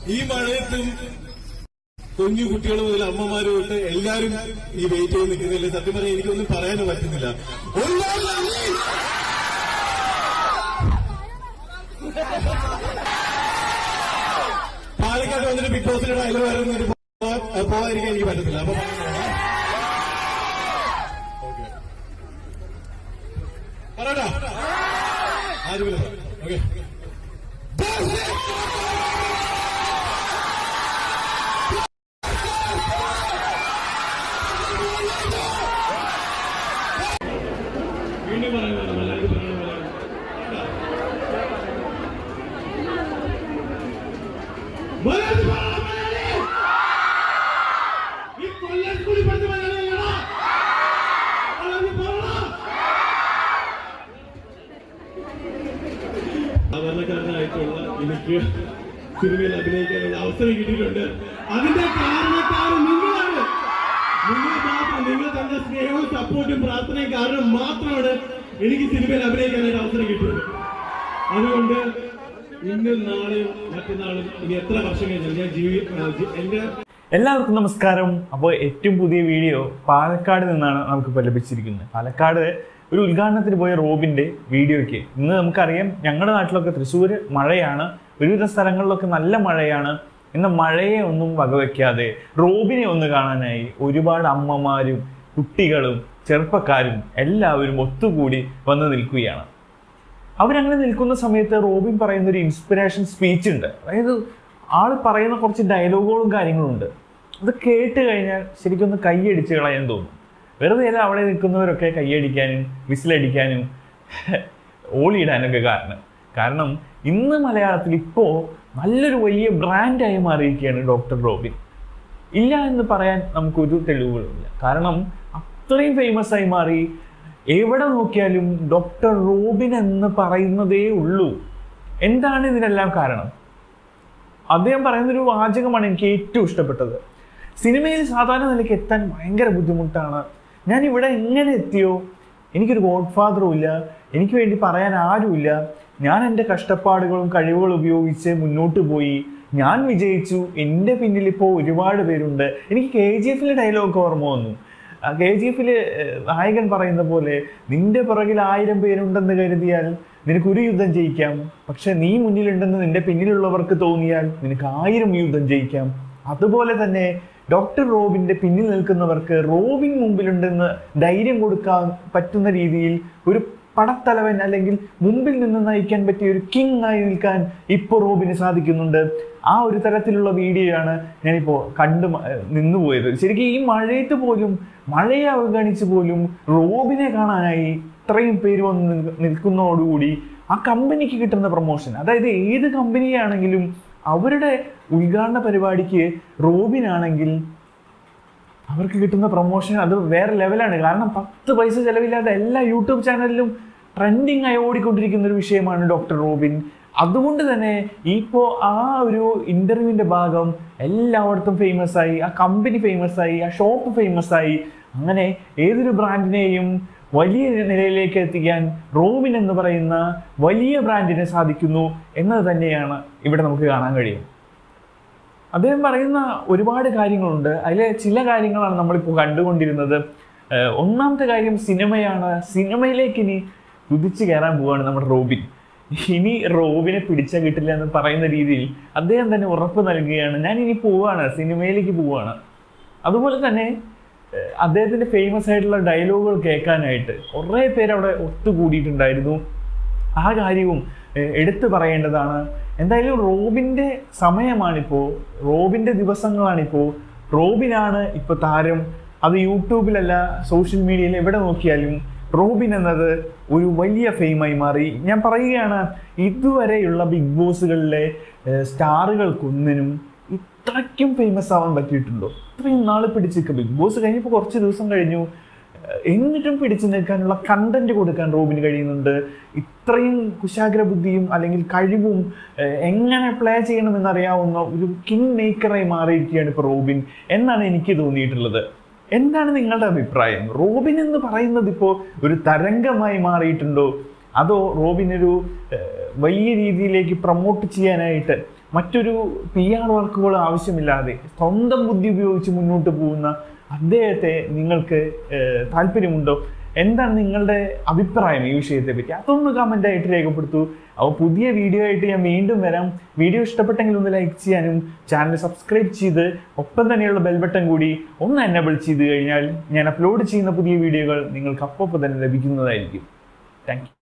ഈ മഴയത്തും കുഞ്ഞു കുട്ടികൾ മുതൽ അമ്മമാരും തൊട്ട് എല്ലാരും ഈ വെയിറ്റ് ചെയ്ത് നിൽക്കുന്നില്ല സത്യം പറയാൻ എനിക്കൊന്നും പറയാനും പറ്റുന്നില്ല ഒരുപാട് നന്ദി. പാലക്കാട് വന്നിട്ട് ബിഗ് ബോസിന്റെ ഡയലോഗ് വരുന്നൊരു പോകാതിരിക്കാൻ എനിക്ക് പറ്റത്തില്ല അപ്പൊ ഓക്കെ പറയട്ടാ ആരുമില്ല ഓക്കെ വീണ്ടും പറയുന്നത് മലയാളത്തിൽ പറയുന്നത് മലയാളത്തിൽ പറയണം, മലയാളി! ഈ കൊല്ലത്ത് കൂടി പഠിച്ച മലയാളിയല്ലടാ. മലയാളത്തിൽ പറയണം. സാധാരണക്കാരനായിട്ടുള്ള എനിക്ക് സിനിമയിൽ അഭിനയിക്കാനുള്ള അവസരം കിട്ടിയിട്ടുണ്ട് അതിന്റെ കാരണക്കാരൻ നിങ്ങളാണ് നിങ്ങൾ മാത്രം നിങ്ങൾ തന്റെ സ്നേഹവും സപ്പോർട്ടും പ്രാർത്ഥനയും കാരണം മാത്രമാണ് എനിക്ക് സിനിമയിൽ അഭിനയിക്കാനായിട്ട് അവസരം കിട്ടിയത് അതുകൊണ്ട് ഇന്നും നാളെയും മറ്റന്നാളും ഇനി എത്ര വർഷം കഴിഞ്ഞാൽ ഞാൻ ജീവി ആ, ജി- എന്റെ എല്ലാവർക്കും നമസ്കാരം അപ്പോൾ ഏറ്റവും പുതിയ വീഡിയോ പാലക്കാട് നിന്നാണ് നമുക്കിപ്പോൾ ലഭിച്ചിരിക്കുന്നത് പാലക്കാട് ഒരു ഉദ്ഘാടനത്തിന് പോയ റോബിന്റെ വീഡിയോയ്ക്ക് ഇന്ന് നമുക്കറിയാം ഞങ്ങളുടെ നാട്ടിലൊക്കെ തൃശ്ശൂർ മഴയാണ് ഒരുവിധ സ്ഥലങ്ങളിലൊക്കെ നല്ല മഴയാണ് ഇന്ന് മഴയെ ഒന്നും വകവെക്കാതെ റോബിനെ ഒന്ന് കാണാനായി ഒരുപാട് അമ്മമാരും കുട്ടികളും ചെറുപ്പക്കാരും എല്ലാവരും ഒത്തുകൂടി വന്ന് നിൽക്കുകയാണ് അവരങ്ങനെ നിൽക്കുന്ന സമയത്ത് റോബിൻ പറയുന്ന ഒരു ഇൻസ്പിറേഷൻ സ്പീച്ച് ഉണ്ട് അതായത് ആള് പറയുന്ന കുറച്ച് ഡയലോഗുകളും കാര്യങ്ങളും ഉണ്ട് അത് കേട്ട് കഴിഞ്ഞാൽ ശരിക്കും ഒന്ന് കൈയടിച്ച് കളയാൻ തോന്നും വെറുതെ അല്ല അവിടെ നിൽക്കുന്നവരൊക്കെ കൈയടിക്കാനും വിസിലടിക്കാനും ഓളിയിടാനൊക്കെ കാരണം കാരണം ഇന്ന് മലയാളത്തിൽ ഇപ്പോൾ നല്ലൊരു വലിയ ബ്രാൻഡായി മാറിയിരിക്കുകയാണ് ഡോക്ടർ റോബിൻ ഇല്ല എന്ന് പറയാൻ നമുക്കൊരു തെളിവുകളുമില്ല കാരണം അത്രയും ഫേമസ് ആയി മാറി എവിടെ നോക്കിയാലും ഡോക്ടർ റോബിൻ എന്ന് പറയുന്നതേ ഉള്ളൂ എന്താണ് ഇതിനെല്ലാം കാരണം അദ്ദേഹം പറയുന്നൊരു വാചകമാണ് എനിക്ക് ഏറ്റവും ഇഷ്ടപ്പെട്ടത് സിനിമയിൽ സാധാരണ നിലയ്ക്ക് എത്താൻ ഭയങ്കര ബുദ്ധിമുട്ടാണ് ഞാൻ ഇവിടെ എങ്ങനെ എത്തിയോ എനിക്കൊരു ഗോഡ് ഫാദറും ഇല്ല എനിക്ക് വേണ്ടി പറയാൻ ആരുമില്ല ഞാൻ എൻ്റെ കഷ്ടപ്പാടുകളും കഴിവുകളും ഉപയോഗിച്ച് മുന്നോട്ട് പോയി ഞാൻ വിജയിച്ചു എൻ്റെ പിന്നിൽ ഇപ്പോൾ ഒരുപാട് പേരുണ്ട് എനിക്ക് കെ ജി എഫിലെ ഡയലോഗ് ഓർമ്മ വന്നു കെ ജി എഫില് നായകൻ പറയുന്ന പോലെ നിന്റെ പുറകിൽ ആയിരം പേരുണ്ടെന്ന് കരുതിയാൽ നിനക്ക് ഒരു യുദ്ധം ജയിക്കാം പക്ഷെ നീ മുന്നിലുണ്ടെന്ന് നിന്റെ പിന്നിലുള്ളവർക്ക് തോന്നിയാൽ നിനക്ക് ആയിരം യുദ്ധം ജയിക്കാം അതുപോലെ തന്നെ ഡോക്ടർ റോബിന്റെ പിന്നിൽ നിൽക്കുന്നവർക്ക് റോബിൻ മുമ്പിലുണ്ടെന്ന് ധൈര്യം കൊടുക്കാൻ പറ്റുന്ന രീതിയിൽ ഒരു പടത്തലവൻ അല്ലെങ്കിൽ മുമ്പിൽ നിന്ന് നയിക്കാൻ പറ്റിയ ഒരു കിങ് ആയി നിൽക്കാൻ ഇപ്പോൾ റോബിന് സാധിക്കുന്നുണ്ട് ആ ഒരു തരത്തിലുള്ള വീഡിയോ ആണ് ഞാനിപ്പോൾ കണ്ടു മ- നിന്നുപോയത് ശരിക്കും ഈ മഴയത്ത് പോലും മഴയെ അവഗണിച്ച് പോലും റോബിനെ കാണാനായി ഇത്രയും പേര് വന്ന് നിൽ- നിൽക്കുന്നതോടുകൂടി ആ കമ്പനിക്ക് കിട്ടുന്ന പ്രൊമോഷൻ അതായത് ഏത് കമ്പനിയാണെങ്കിലും അവരുടെ ഉദ്ഘാടന പരിപാടിക്ക് റോബിനാണെങ്കിൽ അവർക്ക് കിട്ടുന്ന പ്രൊമോഷൻ അത് വേറെ ലെവലാണ് കാരണം പത്ത് പൈസ ചെലവില്ലാതെ എല്ലാ യൂട്യൂബ് ചാനലിലും ട്രെൻഡിങ് ആയി ഓടിക്കൊണ്ടിരിക്കുന്ന ഒരു വിഷയമാണ് ഡോക്ടർ റോബിൻ അതുകൊണ്ട് തന്നെ ഇപ്പോൾ ആ ഒരു ഇന്റർവ്യൂവിന്റെ ഭാഗം എല്ലായിടത്തും ഫേമസ് ആയി ആ കമ്പനി ഫേമസ് ആയി ആ ഷോപ്പ് ഫേമസ് ആയി അങ്ങനെ ഏതൊരു ബ്രാൻഡിനെയും വലിയ നിലയിലേക്ക് എത്തിക്കാൻ റോബിൻ എന്ന് പറയുന്ന വലിയ ബ്രാൻഡിന് സാധിക്കുന്നു എന്നത് തന്നെയാണ് ഇവിടെ നമുക്ക് കാണാൻ കഴിയും അദ്ദേഹം പറയുന്ന ഒരുപാട് കാര്യങ്ങളുണ്ട് അതിലെ ചില കാര്യങ്ങളാണ് നമ്മളിപ്പോൾ കണ്ടുകൊണ്ടിരുന്നത് ഏഹ് ഒന്നാമത്തെ കാര്യം സിനിമയാണ് സിനിമയിലേക്ക് ഇനി കുതിച്ചു കയറാൻ പോവാണ് നമ്മുടെ റോബിൻ ഇനി റോബിനെ പിടിച്ചാൽ കിട്ടില്ല എന്ന് പറയുന്ന രീതിയിൽ അദ്ദേഹം തന്നെ ഉറപ്പ് നൽകുകയാണ് ഞാൻ ഇനി പോവാണ് സിനിമയിലേക്ക് പോവാണ് അതുപോലെ തന്നെ ഏഹ് അദ്ദേഹത്തിന്റെ ഫേമസ് ആയിട്ടുള്ള ഡയലോഗുകൾ കേൾക്കാനായിട്ട് കുറേ പേര് അവിടെ ഒത്തുകൂടിയിട്ടുണ്ടായിരുന്നു ആ കാര്യവും ഏഹ്, എടുത്തു പറയേണ്ടതാണ് എന്തായാലും റോബിന്റെ സമയമാണിപ്പോൾ റോബിന്റെ ദിവസങ്ങളാണിപ്പോൾ റോബിനാണ് ഇപ്പോൾ താരം അത് യൂട്യൂബിലല്ല സോഷ്യൽ മീഡിയയിൽ എവിടെ നോക്കിയാലും റോബിൻ എന്നത് ഒരു വലിയ ഫെയിമായി മാറി ഞാൻ പറയുകയാണ് ഇതുവരെയുള്ള ബിഗ് ബോസുകളിലെ ഏഹ്, സ്റ്റാറുകൾക്കൊന്നിനും ഇത്രയ്ക്കും ഫേമസ് ആവാൻ പറ്റിയിട്ടുണ്ടോ ഇത്രയും നാൾ പിടിച്ച് നിൽക്കുക ബിഗ് ബോസ് കഴിഞ്ഞപ്പോൾ കുറച്ച് ദിവസം കഴിഞ്ഞു ഏഹ് എന്നിട്ടും പിടിച്ചു നിൽക്കാനുള്ള കണ്ടന്റ് കൊടുക്കാൻ റോബിന് കഴിയുന്നുണ്ട് ഇത്രയും കുശാഗ്ര ബുദ്ധിയും അല്ലെങ്കിൽ കഴിവും ഏഹ് എങ്ങനെ പ്ലേ ചെയ്യണമെന്നറിയാവുന്ന ഒരു കിങ് മേക്കറായി മാറിയിരിക്കുകയാണ് ഇപ്പോൾ റോബിൻ എന്നാണ് എനിക്ക് തോന്നിയിട്ടുള്ളത് എന്താണ് നിങ്ങളുടെ അഭിപ്രായം റോബിൻ എന്ന് പറയുന്നത് ഇപ്പോൾ ഒരു തരംഗമായി മാറിയിട്ടുണ്ടോ അതോ റോബിനൊരു ഏഹ്, വലിയ രീതിയിലേക്ക് പ്രൊമോട്ട് ചെയ്യാനായിട്ട് മറ്റൊരു പി ആർ വർക്കുകൾ ആവശ്യമില്ലാതെ സ്വന്തം ബുദ്ധി ഉപയോഗിച്ച് മുന്നോട്ട് പോകുന്ന അദ്ദേഹത്തെ നിങ്ങൾക്ക് ഏഹ്, താല്പര്യമുണ്ടോ എന്താണ് നിങ്ങളുടെ അഭിപ്രായം ഈ വിഷയത്തെ പറ്റി അതൊന്ന് കമൻ്റ് ആയിട്ട് രേഖപ്പെടുത്തൂ അപ്പോൾ പുതിയ വീഡിയോ ആയിട്ട് ഞാൻ വീണ്ടും വരാം വീഡിയോ ഇഷ്ടപ്പെട്ടെങ്കിൽ ഒന്ന് ലൈക്ക് ചെയ്യാനും ചാനൽ സബ്സ്ക്രൈബ് ചെയ്ത് ഒപ്പം തന്നെയുള്ള ബെൽ ബട്ടൺ കൂടി ഒന്ന് എനബിൾ ചെയ്ത് കഴിഞ്ഞാൽ ഞാൻ അപ്ലോഡ് ചെയ്യുന്ന പുതിയ വീഡിയോകൾ നിങ്ങൾക്ക് അപ്പോൾ തന്നെ ലഭിക്കുന്നതായിരിക്കും താങ്ക്